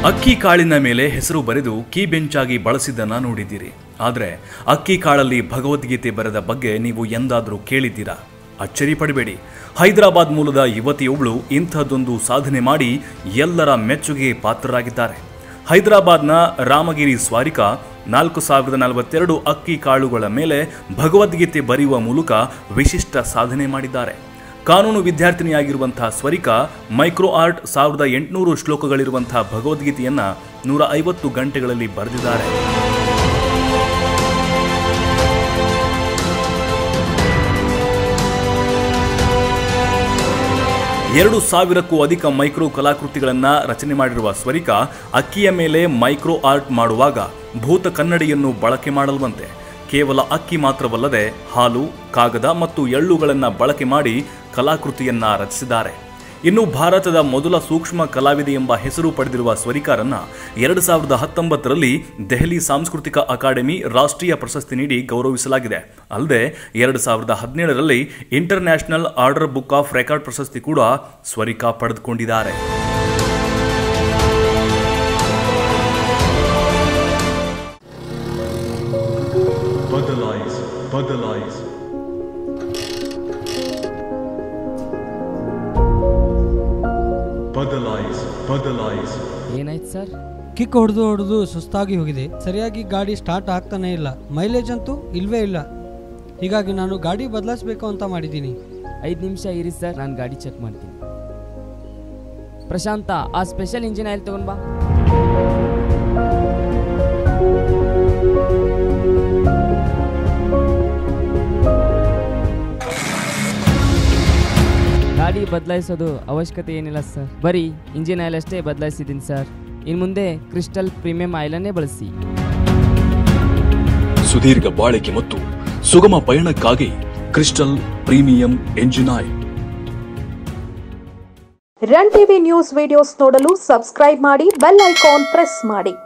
ಅಕ್ಕಿ ಕಾಳಿನ ಮೇಲೆ ಹೆಸರು ಬರೆದು ಕೀ ಬೆಂಚಾಗಿ ಬಳಸಿದ್ದನ್ನ ನೋಡಿದ್ದೀರಿ ಆದರೆ ಅಕ್ಕಿ ಕಾಳಲ್ಲಿ ಭಗವದ್ಗೀತೆ ಬರೆದ ಬಗ್ಗೆ ನೀವು ಎಂದಾದರೂ ಕೇಳಿದ್ದೀರಾ ಅಚ್ಚರಿ ಪಡಬೇಡಿ ಹೈದರಾಬಾದ್ ಮೂಲದ ಯುವತಿಯೊಬ್ಬಳು ಇಂಥದ್ದೊಂದು ಸಾಧನೆ ಮಾಡಿ ಎಲ್ಲರ ಮೆಚ್ಚುಗೆ ಪಾತ್ರರಾಗಿದ್ದಾರೆ ಹೈದರಾಬಾದ್ನ ರಾಮಗಿರಿ ಸ್ವಾರಿಕಾ ನಾಲ್ಕು ಸಾವಿರದ ನಲವತ್ತೆರಡು ಅಕ್ಕಿ ಕಾಳುಗಳ ಮೇಲೆ ಭಗವದ್ಗೀತೆ ಬರೆಯುವ ಮೂಲಕ ವಿಶಿಷ್ಟ ಸಾಧನೆ ಮಾಡಿದ್ದಾರೆ ಕಾನೂನು ವಿದ್ಯಾರ್ಥಿನಿಯಾಗಿರುವಂತಹ ಸ್ವರಿಕಾ ಮೈಕ್ರೋ ಆರ್ಟ್ ಸಾವಿರದ ಎಂಟುನೂರು ಶ್ಲೋಕಗಳಿರುವಂತಹ ಭಗವದ್ಗೀತೆಯನ್ನ ನೂರ ಐವತ್ತು ಗಂಟೆಗಳಲ್ಲಿ ಬರೆದಿದ್ದಾರೆ ಎರಡು ಸಾವಿರಕ್ಕೂ ಅಧಿಕ ಮೈಕ್ರೋ ಕಲಾಕೃತಿಗಳನ್ನ ರಚನೆ ಮಾಡಿರುವ ಸ್ವರಿಕಾ ಅಕ್ಕಿಯ ಮೇಲೆ ಮೈಕ್ರೋ ಆರ್ಟ್ ಮಾಡುವಾಗ ಭೂತ ಕನ್ನಡಿಯನ್ನು ಬಳಕೆ ಮಾಡಲ್ವಂತೆ ಕೇವಲ ಅಕ್ಕಿ ಮಾತ್ರವಲ್ಲದೆ ಹಾಲು ಕಾಗದ ಮತ್ತು ಎಳ್ಳುಗಳನ್ನು ಬಳಕೆ ಮಾಡಿ ಕಲಾಕೃತಿಯನ್ನ ರಚಿಸಿದ್ದಾರೆ ಇನ್ನು ಭಾರತದ ಮೊದಲ ಸೂಕ್ಷ್ಮ ಕಲಾವಿದೆ ಎಂಬ ಹೆಸರು ಪಡೆದಿರುವ ಸ್ವರಿಕಾರನ್ನ ಎರಡು ಸಾವಿರದ ಹತ್ತೊಂಬತ್ತರಲ್ಲಿ ದೆಹಲಿ ಸಾಂಸ್ಕೃತಿಕ ಅಕಾಡೆಮಿ ರಾಷ್ಟ್ರೀಯ ಪ್ರಶಸ್ತಿ ನೀಡಿ ಗೌರವಿಸಲಾಗಿದೆ ಅಲ್ಲದೆ ಎರಡು ಸಾವಿರದ ಹದಿನೇಳರಲ್ಲಿ international order book of record ಪ್ರಶಸ್ತಿ ಕೂಡ ಸ್ವರಿಕಾ ಪಡೆದುಕೊಂಡಿದ್ದಾರೆ ಬದಲಾಯಿಸು ಬದಲಾಯಿಸು ಬದಲಾಯಿಸು ಬದಲಾಯಿಸು ಏನಾಯ್ತು ಸರ್ ಕಿಕ್ ಹೊಡೆದು ಹೊಡೆದು ಸುಸ್ತಾಗಿ ಹೋಗಿದೆ ಸರಿಯಾಗಿ ಗಾಡಿ ಸ್ಟಾರ್ಟ್ ಆಗ್ತಾನೇ ಇಲ್ಲ ಮೈಲೇಜ್ ಅಂತೂ ಇಲ್ವೇ ಇಲ್ಲ ಹೀಗಾಗಿ ನಾನು ಗಾಡಿ ಬದಲಾಯಿಸಬೇಕು ಅಂತ ಮಾಡಿದ್ದೀನಿ ಐದು ನಿಮಿಷ ಇರಿ ಸರ್ ನಾನು ಗಾಡಿ ಚೆಕ್ ಮಾಡ್ತೀನಿ ಪ್ರಶಾಂತ ಆ ಸ್ಪೆಷಲ್ ಇಂಜಿನ್ ಆಯಿಲ್ ತಗೊಂಡ್ ಬಾ ಗಾಡಿ ಬದಲಾಯಿಸೋದು ಅವಶ್ಯಕತೆ ಏನಿಲ್ಲ ಸರ್ ಬರೀ ಇಂಜಿನ್ ಆಯಿಲ್ ಅಷ್ಟೇ ಬದಲಾಯಿಸಿದ್ದೀನಿ ಸರ್ ಇನ್ನು ಮುಂದೆ ಕ್ರಿಸ್ಟಲ್ ಪ್ರೀಮಿಯಂ ಆಯಿಲನ್ನೇ ಬಳಸಿ ಸುದೀರ್ಘ ಬಾಳಿಕೆ ಮತ್ತು ಸುಗಮ ಪಯಣಕ್ಕಾಗಿ crystal premium engine oil run TV news videos ನೋಡಲು ಸಬ್ಸ್ಕ್ರೈಬ್ ಮಾಡಿ ಬೆಲ್ ಐಕಾನ್ ಪ್ರೆಸ್ ಮಾಡಿ